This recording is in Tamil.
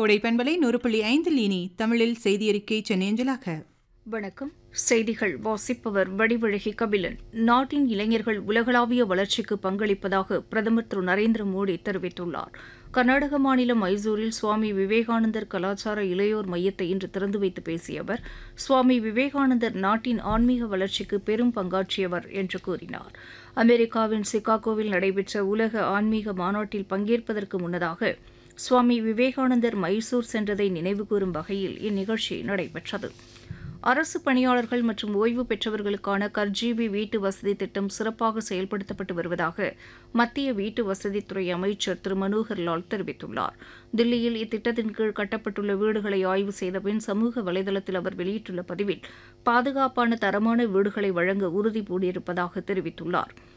கோடை பண்பலை நூறு புள்ளி ஐந்தில் இனி தமிழில் செய்தியறிக்கை சென்னையஞ்சலாக வணக்கம் செய்திகள் வாசிப்பவர் வடிவழகி கபிலன் நாட்டின் இளைஞர்கள் உலகளாவிய வளர்ச்சிக்கு பங்களிப்பதாக பிரதமர் திரு நரேந்திர மோடி தெரிவித்துள்ளார் கர்நாடக மாநிலம் மைசூரில் சுவாமி விவேகானந்தர் கலாச்சார இளையோர் மையத்தை இன்று திறந்து வைத்து பேசிய அவர் சுவாமி விவேகானந்தர் நாட்டின் ஆன்மீக வளர்ச்சிக்கு பெரும் பங்காற்றியவர் என்று கூறினார் அமெரிக்காவின் சிகாகோவில் நடைபெற்ற உலக ஆன்மீக மாநாட்டில் பங்கேற்பதற்கு முன்னதாக சுவாமி விவேகானந்தர் மைசூர் சென்றதை நினைவுகூரும் வகையில் இந்நிகழ்ச்சி நடைபெற்றது அரசு பணியாளர்கள் மற்றும் ஓய்வு பெற்றவர்களுக்கான கர்ஜீவி வீட்டு வசதி திட்டம் சிறப்பாக செயல்படுத்தப்பட்டு வருவதாக மத்திய வீட்டு வசதித்துறை அமைச்சர் திரு மனோகர் லால் தெரிவித்துள்ளார் தில்லியில் இத்திட்டத்தின் கீழ் கட்டப்பட்டுள்ள வீடுகளை ஆய்வு செய்த பின் சமூக வலைதளத்தில் அவர் வெளியிட்டுள்ள பதிவில் பாதுகாப்பான தரமான வீடுகளை வழங்க உறுதி பூண்டிருப்பதாக தெரிவித்துள்ளார்